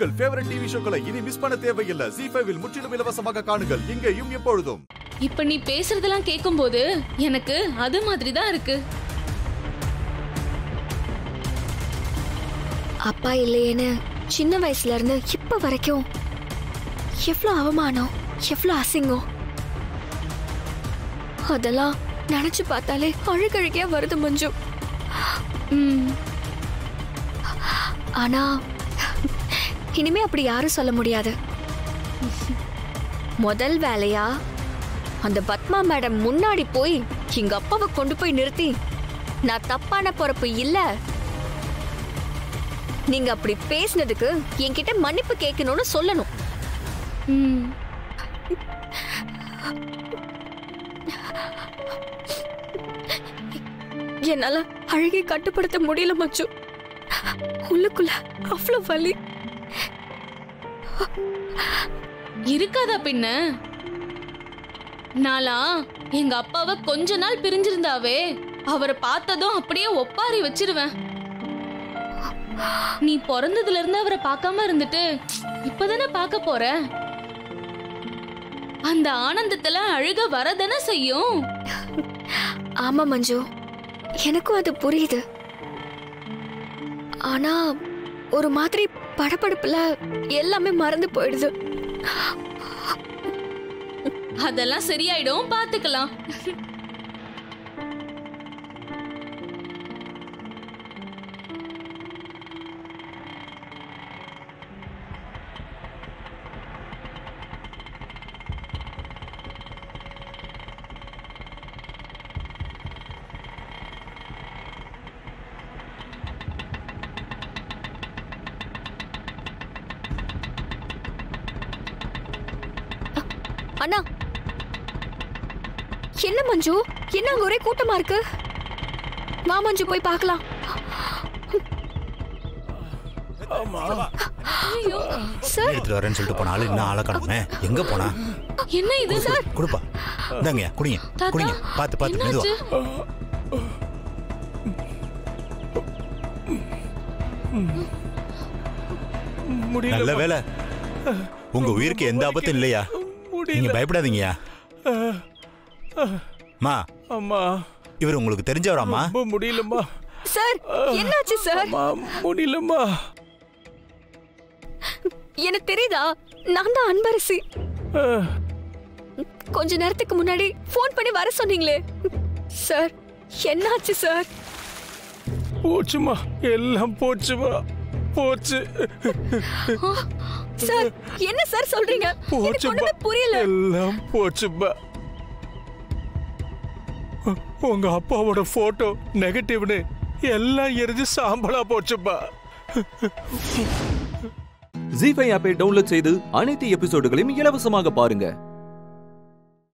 உங்கள் favourite TV ஷோக்களை இனி miss பண்ண தேவையில்லை ஜி ஃபைவில் முற்றிலும் இலவசமாக காணுங்கள் இங்கேயும் எப்பொழுதும் இப்ப நீ பேசுறதெல்லாம் கேட்கும்போது எனக்கு அது மாதிரி தான் இருக்கு அப்பா இல்லையேன்னு சின்ன வயசுல இருந்து இப்ப வரைக்கும் எவ்வளோ அவமானம் எவ்வளோ அசிங்கம் அதெல்லாம் நினைச்சு பார்த்தாலே அழுகழுகையா வருது மஞ்சு ம். ஆனா இனிமே அப்படி யாரும் சொல்ல முடியாது முதல் வேலையா அந்த பத்மா மேடம் முன்னாடி போய் எங்க அப்பாவை கொண்டு போய் நிறுத்தி நான் தப்பான பொறுப்பு இல்ல நீங்க அப்படி பேசினதுக்கு என்கிட்ட மன்னிப்பு கேட்கணும்னு சொல்லணும் ம். என்னால அழுகை கட்டுப்படுத்த முடியல மச்சு உள்ளுக்குள்ள அவ்வளவு வலி இருக்காதா பின்ன நாளா எங்க அப்பாவை கொஞ்ச நாள் பிரிஞ்சிருந்தாவே அவரை பார்த்ததும் அப்படியே ஒப்பாரி வச்சிருவேன் நீ பிறந்ததுல இருந்து அவரை பார்க்காம இருந்துட்டு இப்பதானே பார்க்க போற அந்த ஆனந்தத்துல அழுக வரதானே செய்யும் ஆமா மஞ்சு எனக்கும் அது புரியுது ஆனா ஒரு மாதிரி படபடப்புல எல்லாமே மறந்து போயிடுது அதெல்லாம் சரியாயிடும் பாத்துக்கலாம் அண்ணா என்ன மஞ்சு என்ன அங்க ஒரே கூட்டமா இருக்கு வா மஞ்சு போய் பார்க்கலாம் ஐயோ சார் எடுத்துட்டு வரேன்னு சொல்லிட்டு போன ஆளு இன்னும் ஆளை காணுமே எங்க போனா என்ன இது கொடுப்பா இந்தாங்க குடிங்க தாத்தா, குடிங்க பார்த்து பார்த்து மெதுவா என்னாச்சு முடியல நல்ல வேலை உங்க உயிருக்கு எந்த ஆபத்தும் இல்லையா நீங்க பயப்படாதீங்கயா மா அம்மா இவர் உங்களுக்கு தெரிஞ்சவராம்மா ரொம்ப முடியலம்மா சார் என்னாச்சு சார் அம்மா முடியலம்மா எனக்கு தெரியுதா நான் தான் அன்பரசி அஹ், கொஞ்ச நேரத்துக்கு முன்னாடி ஃபோன் பண்ணி வர சொன்னீங்களே சார் என்னாச்சு சார் போச்சுமா எல்லாம் போச்சுமா போச்சு சார் என்ன சார் சொல்றீங்க எனக்கு போச்சுமா ஒண்ணுமே புரியல எல்லாம் போச்சுமா உ- உங்க அப்பாவோட போட்டோ நெகட்டிவ்னு எல்லாம் எரிஞ்சு சாம்பலா போச்சுமா ஜி ஃபைவ் ஆப்பை டவுன்லோட் செய்து அனைத்து எபிசோடுகளையும் இலவசமாக பாருங்க